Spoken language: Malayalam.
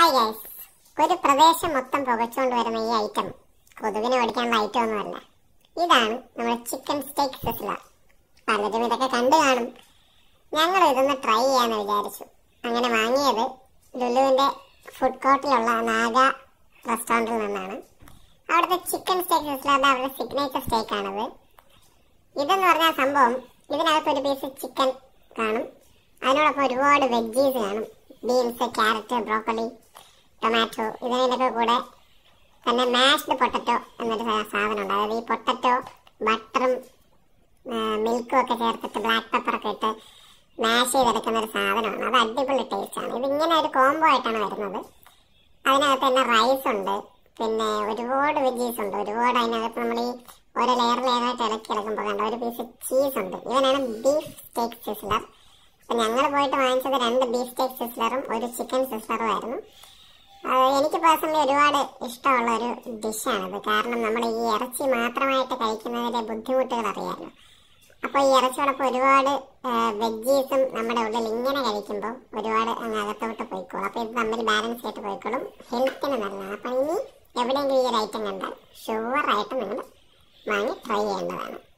ഹായ് ഗൈസ് ഒരു പ്രദേശം മൊത്തം പുകച്ചുകൊണ്ട് വരുന്ന ഈ ഐറ്റം കൊതുകിനെ ഓടിക്കാനുള്ള ഐറ്റം ഒന്നുമല്ല ഇതാണ് നമ്മുടെ ചിക്കൻ സ്റ്റേക്ക് സിസ്ലർ പലരും ഇതൊക്കെ കണ്ടു കാണും ഞങ്ങൾ ഇതൊന്ന് ട്രൈ ചെയ്യാന്ന് വിചാരിച്ചു അങ്ങനെ വാങ്ങിയത് ലുലുവിന്റെ ഫുഡ് കോർട്ടിലുള്ള നാഗ റെസ്റ്റോറൻറ്റിൽ നിന്നാണ് അവിടുത്തെ ചിക്കൻ സ്റ്റേക്ക് സിസ്ലറിന്റെ അവരുടെ സിഗ്നേച്ചർ സ്റ്റേക്ക് ആണത് ഇതെന്ന് പറഞ്ഞ സംഭവം ഇതിനകത്ത് ഒരു പീസ് ചിക്കൻ കാണും അതിനോടൊപ്പം ഒരുപാട് വെജീസ് കാണും ബീൻസ് ക്യാരറ്റ് ബ്രോക്കലി ടൊമാറ്റോ ഇതിനൊക്കെ കൂടെ തന്നെ മാഷ്ഡ് പൊട്ടറ്റോ എന്നൊരു സാ- സാധനമുണ്ട് അതായത് ഈ പൊട്ടറ്റോ ബട്ടറും മിൽക്കും ഒക്കെ ചേർത്തിട്ട് ബ്ലാക്ക് പെപ്പറൊക്കെ ഇട്ട് മാഷ് ചെയ്തെടുക്കുന്ന ഒരു സാധനമാണ് അത് അടിപൊളി ടേസ്റ്റാണ് ഇതിങ്ങനെ ഒരു കോംബോ ആയിട്ടാണ് വരുന്നത് അതിനകത്ത് തന്നെ റൈസ് ഉണ്ട് പിന്നെ ഒരുപാട് വെജീസ് ഉണ്ട് ഒരുപാട് അതിനകത്ത് നമ്മൾ ഈ ഓരോ ലെയർ ലെയറായിട്ട് ഇളക്കി ഇളക്കുമ്പോൾ കണ്ട ഒരു പീസ് ചീസ് ഉണ്ട് ഇതിനാണ് ബീഫ് സ്റ്റേക്ക് സിസ്ലർ അപ്പം ഞങ്ങൾ പോയിട്ട് വാങ്ങിച്ചത് രണ്ട് ബീഫ് സ്റ്റേക്ക് സിസ്ലറും ഒരു ചിക്കൻ സിസ്ലറും ആയിരുന്നു അത് എനിക്ക് പേഴ്സണലി ഒരുപാട് ഇഷ്ടമുള്ള ഒരു ഡിഷാണിത് കാരണം നമ്മൾ ഈ ഇറച്ചി മാത്രമായിട്ട് കഴിക്കുന്നതിന്റെ ബുദ്ധിമുട്ടുകൾ അറിയാമല്ലോ അപ്പോൾ ഈ ഇറച്ചിയോടൊപ്പം ഒരുപാട് വെജീസും നമ്മുടെ ഉള്ളിൽ ഇങ്ങനെ കഴിക്കുമ്പോൾ ഒരുപാട് അങ്ങ് അകത്തോട്ട് പോയിക്കോളും അപ്പോൾ ഇത് തമ്മിൽ ബാലൻസ് ആയിട്ട് പോയിക്കോളും ഹെൽത്തിന് നല്ലതാണ് അപ്പം ഇനി എവിടെയെങ്കിലും ഈ ഒരു ഐറ്റം കണ്ടാൽ ഷുവറായിട്ട് നിങ്ങൾ വാങ്ങി ട്രൈ ചെയ്യേണ്ടതാണ്